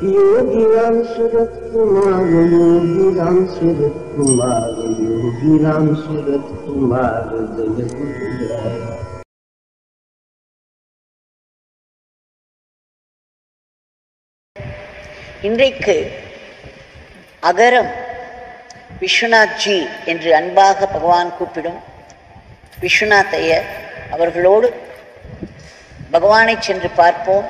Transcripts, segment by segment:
योगी राम सूरत कुमार योगी राम सूरत कुमार योगी राम सूरत कुमार जय गुरुराय இன்றைக்கு அகரம் விஸ்வநாத் ஜி என்று அன்பாக பகவான் கூப்பிடும் விஸ்வநாத் ஐயர் அவர்களோடு பகவானை சென்று பார்ப்போம்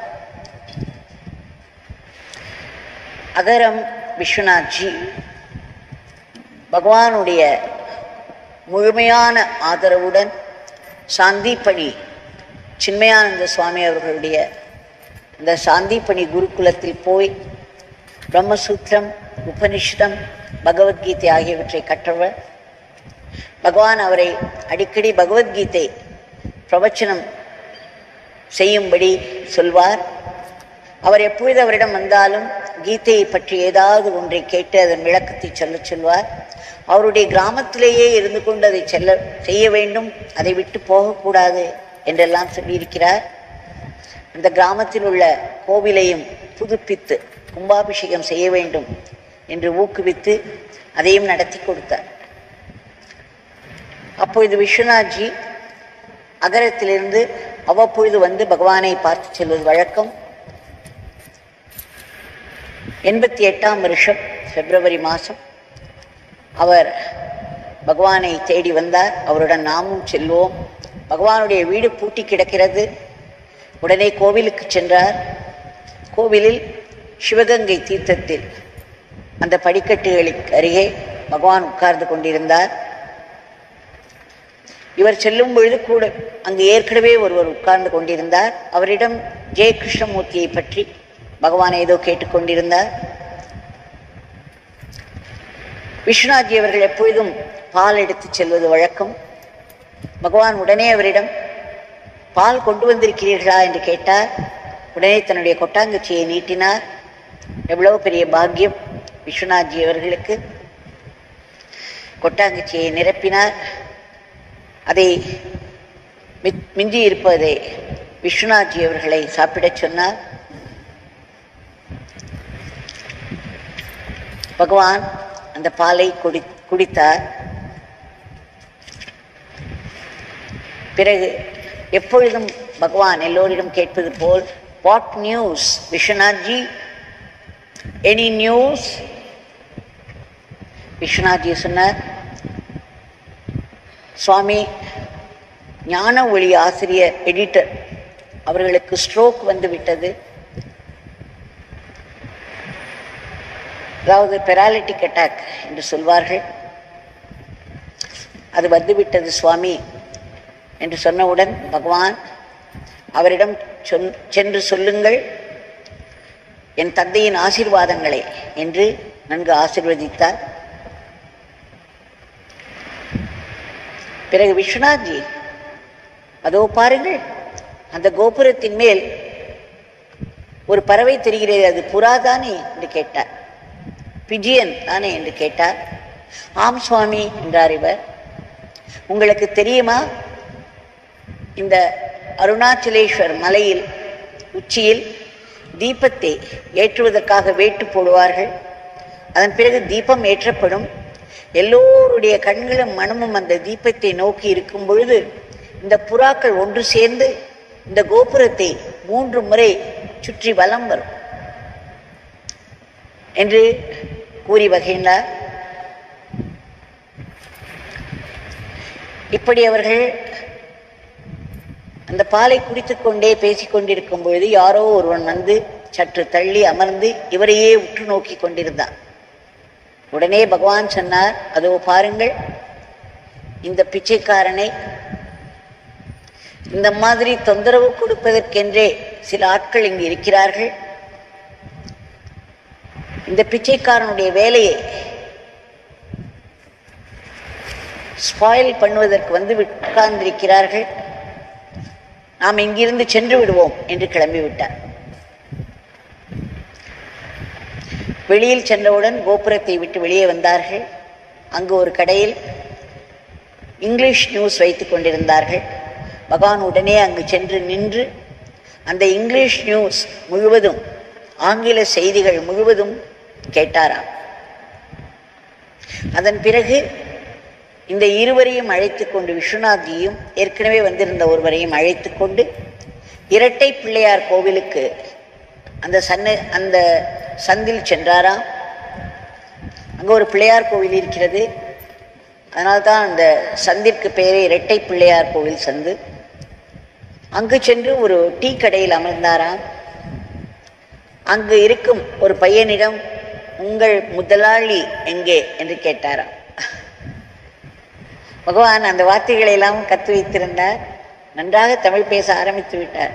அகரம் விஸ்வநாத் ஜி பகவானுடைய முழுமையான ஆதரவுடன் சாந்திப்பணி சின்மயானந்த சுவாமி அவர்களுடைய இந்த சாந்திப்பணி குருகுலத்தில் போய் பிரம்மசூத்திரம் உபனிஷதம் பகவத்கீதை ஆகியவற்றை கற்றவர் பகவான் அவரை அடிக்கடி பகவத்கீதை பிரவச்சனம் செய்யும்படி சொல்வார் அவர் எப்பொழுது அவரிடம் வந்தாலும் கீதையை பற்றி ஏதாவது ஒன்றை கேட்டு அதன் விளக்கத்தை சொல்லச் சொல்வார் அவருடைய கிராமத்திலேயே இருந்து கொண்டு அதை செல்ல செய்ய வேண்டும் அதை விட்டு போகக்கூடாது என்றெல்லாம் சொல்லியிருக்கிறார் அந்த கிராமத்தில் உள்ள கோவிலையும் புதுப்பித்து கும்பாபிஷேகம் செய்ய வேண்டும் என்று ஊக்குவித்து அதையும் நடத்தி கொடுத்தார் அப்பொழுது விஸ்வநாத்ஜி அகரத்திலிருந்து அவ்வப்பொழுது வந்து பகவானை பார்த்து செல்வது வழக்கம் எண்பத்தி எட்டாம் வருஷம் பிப்ரவரி மாதம் அவர் பகவானை தேடி வந்தார் அவருடன் நாமும் செல்வோம் பகவானுடைய வீடு பூட்டி கிடக்கிறது உடனே கோவிலுக்கு சென்றார் கோவிலில் சிவகங்கை தீர்த்தத்தில் அந்த படிக்கட்டுகளுக்கு அருகே பகவான் உட்கார்ந்து கொண்டிருந்தார் இவர் செல்லும் பொழுது கூட அங்கு ஏற்கனவே ஒருவர் உட்கார்ந்து கொண்டிருந்தார் அவரிடம் ஜெய கிருஷ்ணமூர்த்தியை பற்றி பகவான் ஏதோ கேட்டுக்கொண்டிருந்தார் விஸ்வநாத்ஜி அவர்கள் எப்பொழுதும் பால் எடுத்து செல்வது வழக்கம் பகவான் உடனே அவரிடம் பால் கொண்டு வந்திருக்கிறீர்களா என்று கேட்டார் உடனே தன்னுடைய கொட்டாங்குச்சியை நீட்டினார் எவ்வளவு பெரிய பாக்கியம் விஸ்வநாத்ஜி அவர்களுக்கு கொட்டாங்குச்சியை நிரப்பினார் அதை மி- மிஞ்சி இருப்பதை விஸ்வநாத்ஜி அவர்களை சாப்பிடச் சொன்னார் பகவான் அந்த பாலை குடி குடித்தார் பிறகு எப்பொழுதும் பகவான் எல்லோரிடம் கேட்பது போல் what news Viswanathji any news Viswanathji சொன்னார் சுவாமி ஞான ஒளி ஆசிரியர் எடிட்டர் அவர்களுக்கு ஸ்ட்ரோக் வந்து விட்டது அதாவது பெராலிட்டிக் அட்டாக் என்று சொல்வார்கள் அது வந்துவிட்டது சுவாமி என்று சொன்னவுடன் பகவான் அவரிடம் சொன் சென்று சொல்லுங்கள் என் தந்தையின் ஆசீர்வாதங்களை என்று நன்கு ஆசீர்வதித்தார் பிறகு விஸ்வநாத்ஜி அதோ பாருங்கள் அந்த கோபுரத்தின் மேல் ஒரு பறவை தெரிகிறது அது புறா தானே என்று கேட்டார் பிஜியன் தானே என்று கேட்டார் ஆம் சுவாமி என்றார் இவர் உங்களுக்கு தெரியுமா இந்த அருணாச்சலேஸ்வர் மலையில் உச்சியில் தீபத்தை ஏற்றுவதற்காக வேட்டு போடுவார்கள் அதன் பிறகு தீபம் ஏற்றப்படும் எல்லோருடைய கண்களும் மனமும் அந்த தீபத்தை நோக்கி இருக்கும் பொழுது இந்த புறாக்கள் ஒன்று சேர்ந்து இந்த கோபுரத்தை மூன்று முறை சுற்றி வலம் வரும் என்று கூறி வகையினார் இப்படி அவர்கள் அந்த பாலை குடித்துக் கொண்டே பேசிக் கொண்டிருக்கும் பொழுது யாரோ ஒருவன் வந்து சற்று தள்ளி அமர்ந்து இவரையே உற்று நோக்கி கொண்டிருந்தான் உடனே பகவான் சொன்னார் அதோ பாருங்கள் இந்த பிச்சைக்காரனை இந்த மாதிரி தொந்தரவு கொடுப்பதற்கென்றே சில ஆட்கள் இங்கு இருக்கிறார்கள் இந்த பிச்சைக்காரனுடைய வேலையை ஸ்பாயில் பண்ணுவதற்கு வந்து உட்கார்ந்திருக்கிறார்கள் நாம் இங்கிருந்து சென்று விடுவோம் என்று கிளம்பி விட்டார் வெளியில் சென்றவுடன் கோபுரத்தை விட்டு வெளியே வந்தார்கள் அங்கு ஒரு கடையில் இங்கிலீஷ் நியூஸ் வைத்துக் கொண்டிருந்தார்கள் பகவான் உடனே அங்கு சென்று நின்று அந்த இங்கிலீஷ் நியூஸ் முழுவதும் ஆங்கில செய்திகள் முழுவதும் கேட்டாராம் அதன் பிறகு இந்த இருவரையும் அழைத்து கொண்டு விஸ்வநாத்ஜியும் ஏற்கனவே வந்திருந்த ஒருவரையும் அழைத்து கொண்டு இரட்டை பிள்ளையார் கோவிலுக்கு அந்த சன்ன அந்த சந்தில் சென்றாராம் அங்கே ஒரு பிள்ளையார் கோவில் இருக்கிறது அதனால்தான் அந்த சந்திற்கு பெயரே இரட்டை பிள்ளையார் கோவில் சந்து அங்கு சென்று ஒரு டீ கடையில் அமர்ந்தாராம் அங்கு இருக்கும் ஒரு பையனிடம் உங்கள் முதலாளி எங்கே என்று கேட்டாராம் பகவான் அந்த வார்த்தைகளை எல்லாம் கத்து வைத்திருந்தார் நன்றாக தமிழ் பேச ஆரம்பித்து விட்டார்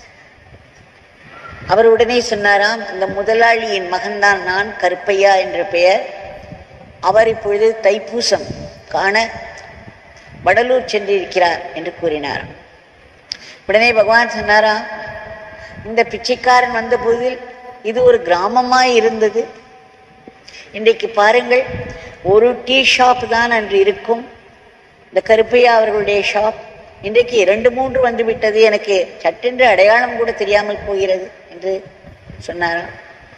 அவர் உடனே சொன்னாராம் அந்த முதலாளியின் மகன்தான் நான் கருப்பையா என்ற பெயர் அவர் இப்பொழுது தைப்பூசம் காண வடலூர் சென்றிருக்கிறார் என்று கூறினார் உடனே பகவான் சொன்னாராம் இந்த பிச்சைக்காரன் வந்த போதில் இது ஒரு கிராமமாய் இருந்தது இன்றைக்கு பாருங்கள் ஒரு டீ ஷாப் தான் அன்று இருக்கும் இந்த கருப்பையா அவர்களுடைய ஷாப் இன்றைக்கு இரண்டு மூன்று வந்து விட்டது எனக்கு சட்டென்று அடையாளம் கூட தெரியாமல் போகிறது என்று சொன்னாராம்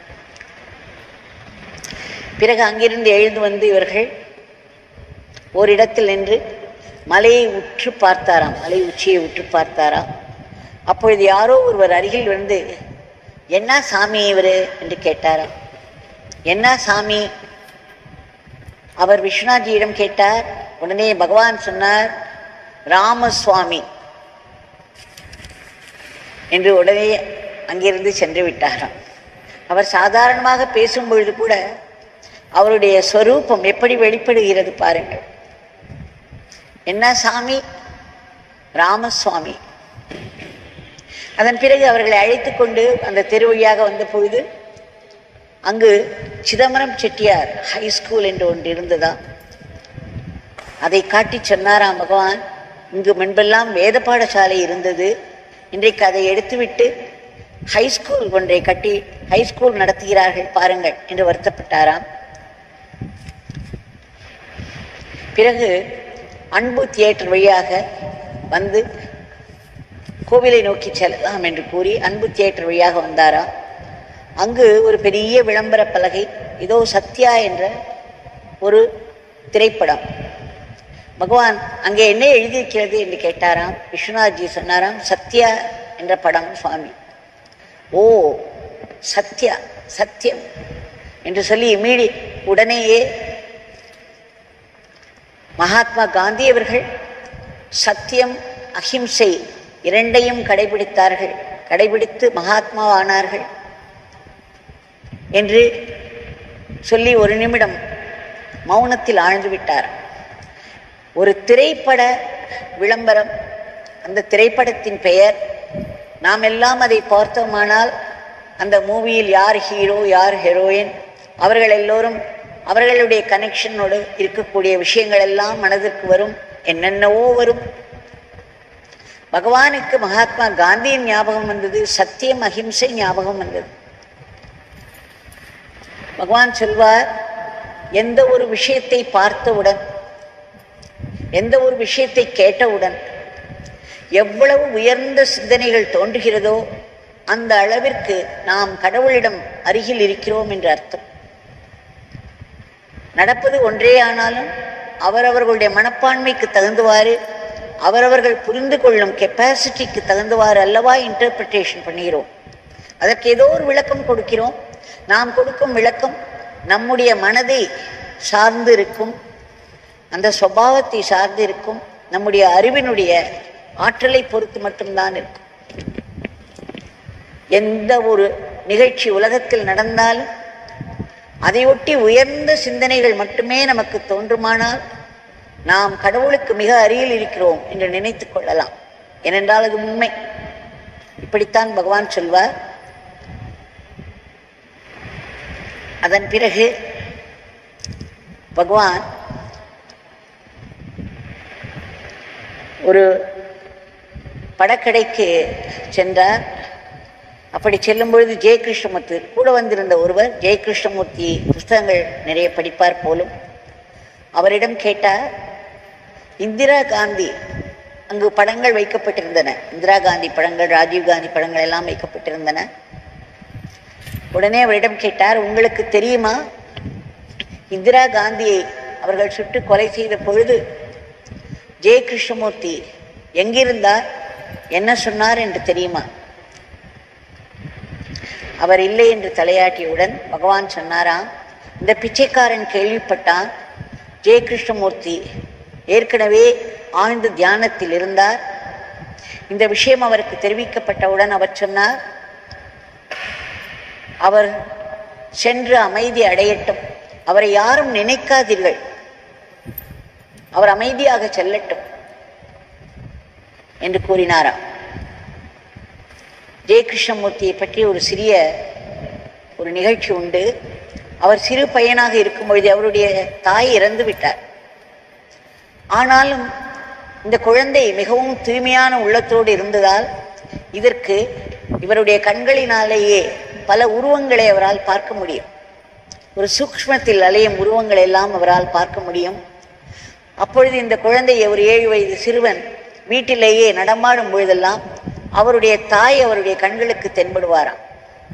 பிறகு அங்கிருந்து எழுந்து வந்து இவர்கள் ஓரிடத்தில் நின்று மலையை உற்று பார்த்தாராம் மலை உச்சியை உற்று பார்த்தாராம் அப்பொழுது யாரோ ஒருவர் அருகில் வந்து என்ன சாமி இவர் என்று கேட்டாராம் என்ன சாமி அவர் விஸ்வநாத்ஜியிடம் கேட்டார் உடனே பகவான் சொன்னார் ராமசுவாமி என்று உடனே அங்கிருந்து சென்று விட்டாராம் அவர் சாதாரணமாக பேசும் பொழுது கூட அவருடைய ஸ்வரூபம் எப்படி வெளிப்படுகிறது பாருங்கள் என்ன சாமி ராமசுவாமி அதன் பிறகு அவர்களை அழைத்து கொண்டு அந்த தெரு வழியாக வந்த பொழுது அங்கு சிதம்பரம் செட்டியார் ஹை ஸ்கூல் என்று ஒன்று இருந்ததா அதை காட்டி சொன்னாராம் பகவான் இங்கு முன்பெல்லாம் வேத பாடசாலை இருந்தது இன்றைக்கு அதை எடுத்துவிட்டு ஹை ஸ்கூல் ஒன்றை கட்டி ஹை ஸ்கூல் நடத்துகிறார்கள் பாருங்கள் என்று வருத்தப்பட்டாராம் பிறகு அன்பு தியேட்டர் வழியாக வந்து கோவிலை நோக்கி செல்லலாம் என்று கூறி அன்பு தியேட்டர் வழியாக வந்தாரா அங்கு ஒரு பெரிய விளம்பர பலகை இதோ சத்யா என்ற ஒரு திரைப்படம் பகவான் அங்கே என்ன எழுதியிருக்கிறது என்று கேட்டாராம் விஸ்வநாத்ஜி சொன்னாராம் சத்யா என்ற படம் சுவாமி ஓ சத்யா சத்தியம் என்று சொல்லி மீறி உடனேயே மகாத்மா காந்தி அவர்கள் சத்தியம் அஹிம்சை இரண்டையும் கடைபிடித்தார்கள் கடைபிடித்து மகாத்மா ஆனார்கள் என்று சொல்லி ஒரு நிமிடம் மௌனத்தில் ஆழ்ந்து விட்டார் ஒரு திரைப்பட விளம்பரம் அந்த திரைப்படத்தின் பெயர் நாம் எல்லாம் அதை பார்த்தோமானால் அந்த மூவியில் யார் ஹீரோ யார் ஹெரோயின் அவர்கள் எல்லோரும் அவர்களுடைய கனெக்ஷனோடு இருக்கக்கூடிய விஷயங்கள் எல்லாம் மனதிற்கு வரும் என்னென்னவோ வரும் பகவானுக்கு மகாத்மா காந்தியின் ஞாபகம் வந்தது சத்தியம் அஹிம்சை ஞாபகம் வந்தது பகவான் சொல்வார் எந்த ஒரு விஷயத்தை பார்த்தவுடன் எந்த ஒரு விஷயத்தை கேட்டவுடன் எவ்வளவு உயர்ந்த சிந்தனைகள் தோன்றுகிறதோ அந்த அளவிற்கு நாம் கடவுளிடம் அருகில் இருக்கிறோம் என்று அர்த்தம் நடப்பது ஒன்றே ஆனாலும் அவரவர்களுடைய மனப்பான்மைக்கு தகுந்தவாறு அவரவர்கள் புரிந்து கொள்ளும் கெப்பாசிட்டிக்கு தகுந்தவாறு அல்லவா இன்டர்பிரிட்டேஷன் பண்ணுகிறோம் அதற்கு ஏதோ ஒரு விளக்கம் கொடுக்கிறோம் நாம் கொடுக்கும் விளக்கம் நம்முடைய மனதை சார்ந்து இருக்கும் அந்த சுபாவத்தை சார்ந்து இருக்கும் நம்முடைய அறிவினுடைய ஆற்றலை பொறுத்து மட்டும்தான் இருக்கும் எந்த ஒரு நிகழ்ச்சி உலகத்தில் நடந்தாலும் அதையொட்டி உயர்ந்த சிந்தனைகள் மட்டுமே நமக்கு தோன்றுமானால் நாம் கடவுளுக்கு மிக அருகில் இருக்கிறோம் என்று நினைத்துக் கொள்ளலாம் ஏனென்றால் அது உண்மை இப்படித்தான் பகவான் சொல்வார் அதன் பிறகு பகவான் ஒரு படக்கடைக்கு சென்றார் அப்படி செல்லும் பொழுது ஜெய கிருஷ்ணமூர்த்தி கூட வந்திருந்த ஒருவர் ஜெய கிருஷ்ணமூர்த்தி புஸ்தகங்கள் நிறைய படிப்பார் போலும் அவரிடம் கேட்டார் இந்திரா காந்தி அங்கு படங்கள் வைக்கப்பட்டிருந்தன இந்திரா காந்தி படங்கள் ராஜீவ் காந்தி படங்கள் எல்லாம் வைக்கப்பட்டிருந்தன உடனே அவரிடம் கேட்டார் உங்களுக்கு தெரியுமா இந்திரா காந்தியை அவர்கள் சுட்டு கொலை செய்த பொழுது ஜெய கிருஷ்ணமூர்த்தி எங்கிருந்தார் என்ன சொன்னார் என்று தெரியுமா அவர் இல்லை என்று தலையாட்டியவுடன் பகவான் சொன்னாராம் இந்த பிச்சைக்காரன் கேள்விப்பட்டான் ஜெய கிருஷ்ணமூர்த்தி ஏற்கனவே ஆழ்ந்த தியானத்தில் இருந்தார் இந்த விஷயம் அவருக்கு தெரிவிக்கப்பட்டவுடன் அவர் சொன்னார் அவர் சென்று அமைதி அடையட்டும் அவரை யாரும் நினைக்காதீர்கள் அவர் அமைதியாக செல்லட்டும் என்று கூறினாராம் ஜெயகிருஷ்ணமூர்த்தியை பற்றி ஒரு சிறிய ஒரு நிகழ்ச்சி உண்டு அவர் சிறு பையனாக இருக்கும் பொழுது அவருடைய தாய் இறந்து விட்டார் ஆனாலும் இந்த குழந்தை மிகவும் தூய்மையான உள்ளத்தோடு இருந்ததால் இதற்கு இவருடைய கண்களினாலேயே பல உருவங்களை அவரால் பார்க்க முடியும் ஒரு சூக்ஷ்மத்தில் அலையும் உருவங்களை எல்லாம் அவரால் பார்க்க முடியும் அப்பொழுது இந்த குழந்தை ஒரு ஏழு வயது சிறுவன் வீட்டிலேயே நடமாடும் பொழுதெல்லாம் அவருடைய தாய் அவருடைய கண்களுக்கு தென்படுவாராம்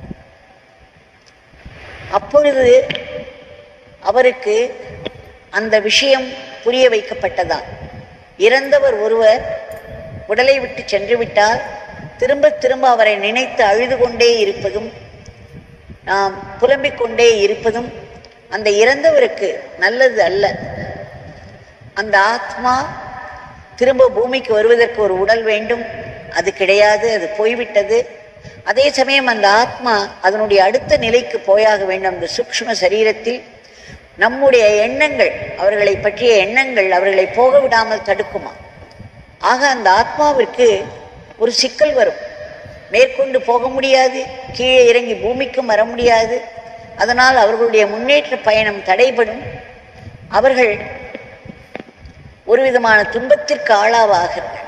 அப்பொழுது அவருக்கு அந்த விஷயம் புரிய வைக்கப்பட்டதாம் இறந்தவர் ஒருவர் உடலை விட்டு சென்று விட்டால் திரும்ப திரும்ப அவரை நினைத்து அழுது கொண்டே இருப்பதும் நாம் புலம்பிக் கொண்டே இருப்பதும் அந்த இறந்தவருக்கு நல்லது அல்ல அந்த ஆத்மா திரும்ப பூமிக்கு வருவதற்கு ஒரு உடல் வேண்டும் அது கிடையாது அது போய்விட்டது அதே சமயம் அந்த ஆத்மா அதனுடைய அடுத்த நிலைக்கு போயாக வேண்டும் அந்த சூக்ஷ்ம சரீரத்தில் நம்முடைய எண்ணங்கள் அவர்களை பற்றிய எண்ணங்கள் அவர்களை போக விடாமல் தடுக்குமா ஆக அந்த ஆத்மாவிற்கு ஒரு சிக்கல் வரும் மேற்கொண்டு போக முடியாது கீழே இறங்கி பூமிக்கும் வர முடியாது அதனால் அவர்களுடைய முன்னேற்ற பயணம் தடைபடும் அவர்கள் ஒரு விதமான துன்பத்திற்கு ஆளாவாகிறார்கள்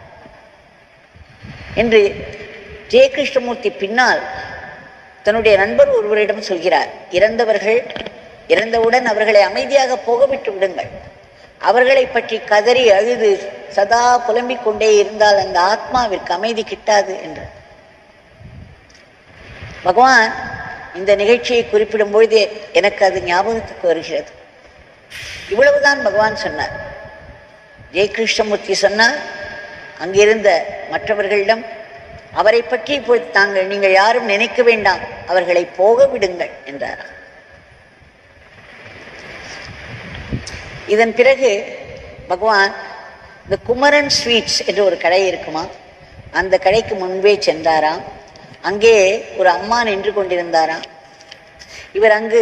என்று ஜெயகிருஷ்ணமூர்த்தி பின்னால் தன்னுடைய நண்பர் ஒருவரிடம் சொல்கிறார் இறந்தவர்கள் இறந்தவுடன் அவர்களை அமைதியாக போக விட்டு விடுங்கள் அவர்களை பற்றி கதறி அழுது சதா புலம்பிக் கொண்டே இருந்தால் அந்த ஆத்மாவிற்கு அமைதி கிட்டாது என்று பகவான் இந்த நிகழ்ச்சியை குறிப்பிடும் பொழுது எனக்கு அது ஞாபகத்துக்கு வருகிறது இவ்வளவுதான் பகவான் சொன்னார் ஜெயகிருஷ்ணமூர்த்தி சொன்னார் அங்கிருந்த மற்றவர்களிடம் அவரை பற்றி இப்போது தாங்கள் நீங்கள் யாரும் நினைக்க வேண்டாம் அவர்களை போக விடுங்கள் என்றார் இதன் பிறகு பகவான் இந்த குமரன் ஸ்வீட்ஸ் என்று ஒரு கடை இருக்குமா அந்த கடைக்கு முன்பே சென்றாராம் அங்கே ஒரு அம்மா நின்று கொண்டிருந்தாராம் இவர் அங்கு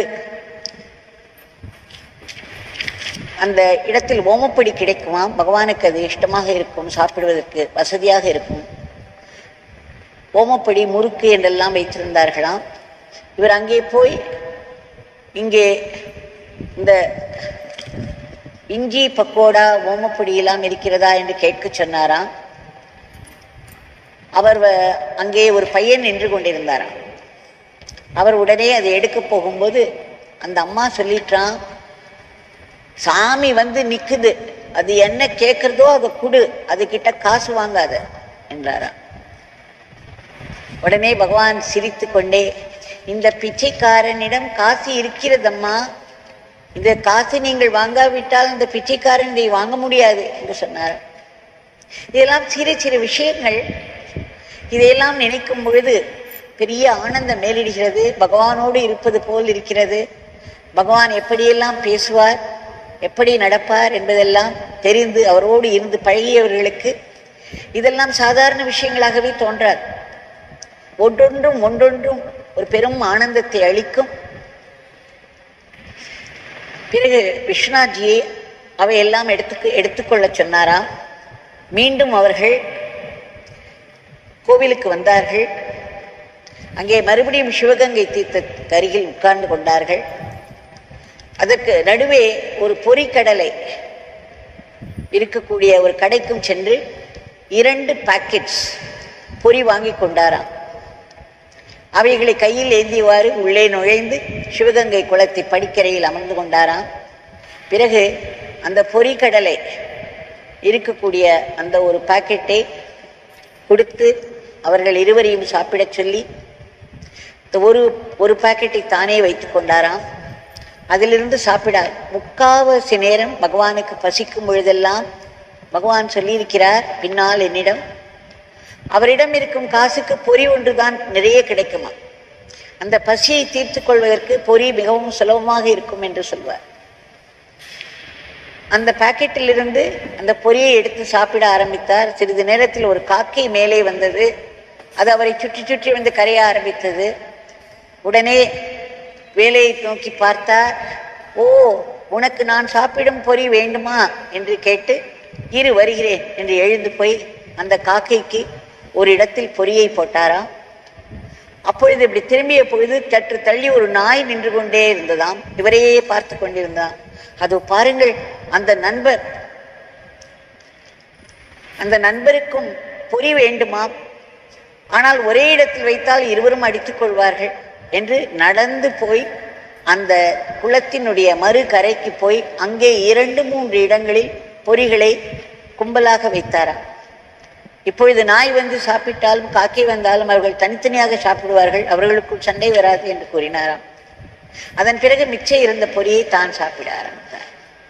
அந்த இடத்தில் ஓமப்பொடி கிடைக்குமாம் பகவானுக்கு அது இஷ்டமாக இருக்கும் சாப்பிடுவதற்கு வசதியாக இருக்கும் ஓமப்பொடி முறுக்கு என்றெல்லாம் வைத்திருந்தார்களாம் இவர் அங்கே போய் இங்கே இந்த இஞ்சி பக்கோடா ஓமப்பொடி எல்லாம் இருக்கிறதா என்று கேட்க சொன்னாராம் அவர் வ- அங்கே ஒரு பையன் நின்று கொண்டிருந்தாராம் அவர் உடனே அதை எடுக்க போகும்போது அந்த அம்மா சொல்லிட்டான் சாமி வந்து நிக்குது அது என்ன கேட்கறதோ அதை கொடு அது கிட்ட காசு வாங்காத என்றாராம் உடனே பகவான் சிரித்து கொண்டே இந்த பிச்சைக்காரனிடம் காசு இருக்கிறதம்மா இந்த காசு நீங்கள் வாங்காவிட்டால் இந்த பிச்சைக்காரன் இதை வாங்க முடியாது என்று சொன்னார் இதெல்லாம் சிறு சிறு விஷயங்கள் இதையெல்லாம் நினைக்கும் பொழுது பெரிய ஆனந்தம் மேலிடுகிறது பகவானோடு இருப்பது போல் இருக்கிறது பகவான் எப்படியெல்லாம் பேசுவார் எப்படி நடப்பார் என்பதெல்லாம் தெரிந்து அவரோடு இருந்து பழகியவர்களுக்கு இதெல்லாம் சாதாரண விஷயங்களாகவே தோன்றாது ஒன்றொன்றும் ஒன்றொன்றும் ஒரு பெரும் ஆனந்தத்தை அளிக்கும் பிறகு விஸ்வநாத்ஜியை அவையெல்லாம் எடுத்துக்கு எடுத்துக்கொள்ளச் சொன்னாராம் மீண்டும் அவர்கள் கோவிலுக்கு வந்தார்கள் அங்கே மறுபடியும் சிவகங்கை தீர்த்தத்துக்கு அருகில் உட்கார்ந்து கொண்டார்கள் அதற்கு நடுவே ஒரு பொறிக்கடலை இருக்கக்கூடிய ஒரு கடைக்கும் சென்று இரண்டு பாக்கெட்ஸ் பொறி வாங்கி கொண்டாராம் அவைகளை கையில் ஏந்தியவாறு உள்ளே நுழைந்து சிவகங்கை குளத்தை படிக்கரையில் அமர்ந்து கொண்டாராம் பிறகு அந்த பொறிக்கடலை இருக்கக்கூடிய அந்த ஒரு பாக்கெட்டை கொடுத்து அவர்கள் இருவரையும் சாப்பிடச் சொல்லி இந்த ஒரு ஒரு பாக்கெட்டை தானே வைத்துக் கொண்டாராம் அதிலிருந்து சாப்பிடார் முக்காவாசி நேரம் பகவானுக்கு பசிக்கும் பொழுதெல்லாம் பகவான் சொல்லியிருக்கிறார் பின்னால் என்னிடம் அவரிடம் இருக்கும் காசுக்கு பொறி ஒன்றுதான் நிறைய கிடைக்குமா அந்த பசியை தீர்த்துக் கொள்வதற்கு பொறி மிகவும் சுலபமாக இருக்கும் என்று சொல்வார் அந்த பாக்கெட்டிலிருந்து அந்த பொரியை எடுத்து சாப்பிட ஆரம்பித்தார் சிறிது நேரத்தில் ஒரு காக்கை மேலே வந்தது அது அவரை சுற்றி சுற்றி வந்து கரைய ஆரம்பித்தது உடனே வேலையை நோக்கி பார்த்தார் ஓ உனக்கு நான் சாப்பிடும் பொறி வேண்டுமா என்று கேட்டு இரு வருகிறேன் என்று எழுந்து போய் அந்த காக்கைக்கு ஒரு இடத்தில் பொரியை போட்டாராம் அப்பொழுது இப்படி திரும்பிய பொழுது சற்று தள்ளி ஒரு நாய் நின்று கொண்டே இருந்ததாம் இவரையே பார்த்து கொண்டிருந்தான் அது பாருங்கள் அந்த நண்பர் அந்த நண்பருக்கும் பொறி வேண்டுமா ஆனால் ஒரே இடத்தில் வைத்தால் இருவரும் அடித்துக் கொள்வார்கள் என்று நடந்து போய் அந்த குளத்தினுடைய மறு கரைக்கு போய் அங்கே இரண்டு மூன்று இடங்களில் பொறிகளை கும்பலாக வைத்தாராம் இப்பொழுது நாய் வந்து சாப்பிட்டாலும் காக்கை வந்தாலும் அவர்கள் தனித்தனியாக சாப்பிடுவார்கள் அவர்களுக்குள் சண்டை வராது என்று கூறினாராம் அதன் பிறகு மிச்சம் இருந்த பொரியை தான் சாப்பிட ஆரம்பித்தார்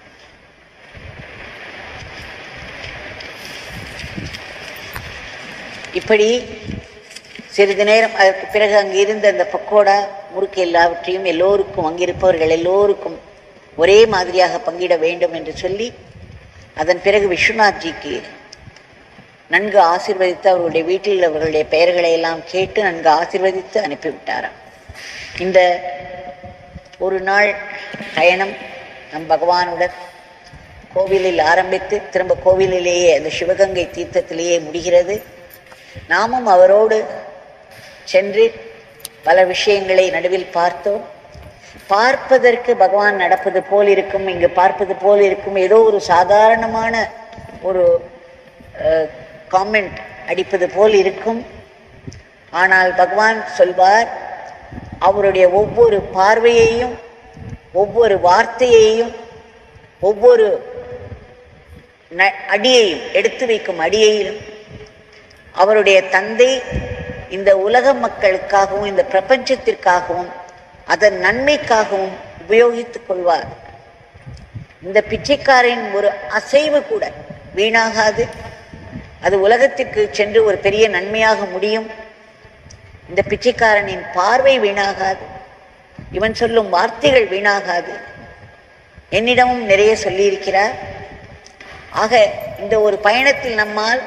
இப்படி சிறிது நேரம் அதற்கு பிறகு அங்கு இருந்த அந்த பக்கோடா முறுக்கு எல்லாவற்றையும் எல்லோருக்கும் அங்கிருப்பவர்கள் எல்லோருக்கும் ஒரே மாதிரியாக பங்கிட வேண்டும் என்று சொல்லி அதன் பிறகு விஸ்வநாத்ஜிக்கு நன்கு ஆசீர்வதித்து அவர்களுடைய வீட்டில் அவர்களுடைய பெயர்களை எல்லாம் கேட்டு நன்கு ஆசீர்வதித்து அனுப்பிவிட்டாராம் இந்த ஒரு நாள் பயணம் நம் பகவானுடன் கோவிலில் ஆரம்பித்து திரும்ப கோவிலிலேயே அந்த சிவகங்கை தீர்த்தத்திலேயே முடிகிறது நாமும் அவரோடு சென்று பல விஷயங்களை நடுவில் பார்த்தோம் பார்ப்பதற்கு பகவான் நடப்பது போல் இருக்கும் இங்கு பார்ப்பது போல் இருக்கும் ஏதோ ஒரு சாதாரணமான ஒரு காமெண்ட் அடிப்பது போல் இருக்கும் ஆனால் பகவான் சொல்வார் அவருடைய ஒவ்வொரு பார்வையையும் ஒவ்வொரு வார்த்தையையும் ஒவ்வொரு ந- அடியையும் எடுத்து வைக்கும் அடியையும் அவருடைய தந்தை இந்த உலக மக்களுக்காகவும் இந்த பிரபஞ்சத்திற்காகவும் அதன் நன்மைக்காகவும் உபயோகித்துக் கொள்வார் இந்த பிச்சைக்காரின் ஒரு அசைவு கூட வீணாகாது அது உலகத்திற்கு சென்று ஒரு பெரிய நன்மையாக முடியும் இந்த பிச்சைக்காரனின் பார்வை வீணாகாது இவன் சொல்லும் வார்த்தைகள் வீணாகாது என்னிடமும் நிறைய சொல்லியிருக்கிறார் ஆக இந்த ஒரு பயணத்தில் நம்மால்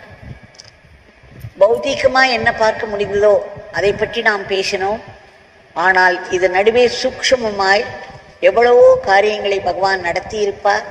பௌதீகமா என்ன பார்க்க முடிந்ததோ அதை பற்றி நாம் பேசினோம் ஆனால் இது நடுவே சூக்ஷ்மமாய் எவ்வளவோ காரியங்களை பகவான் நடத்தி இருப்பார்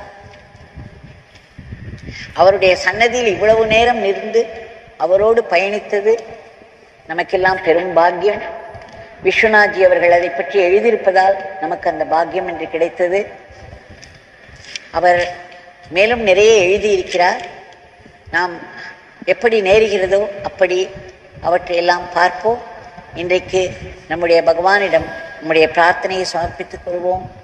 அவருடைய சன்னதியில் இவ்வளவு நேரம் இருந்து அவரோடு பயணித்தது நமக்கெல்லாம் பெரும் பாக்கியம் விஸ்வநாத்ஜி அவர்கள் அதை பற்றி எழுதியிருப்பதால் நமக்கு அந்த பாக்கியம் என்று கிடைத்தது அவர் மேலும் நிறைய எழுதியிருக்கிறார் நாம் எப்படி நேருகிறதோ அப்படி அவற்றையெல்லாம் பார்ப்போம் இன்றைக்கு நம்முடைய பகவானிடம் நம்முடைய பிரார்த்தனையை சமர்ப்பித்துக் கொள்வோம்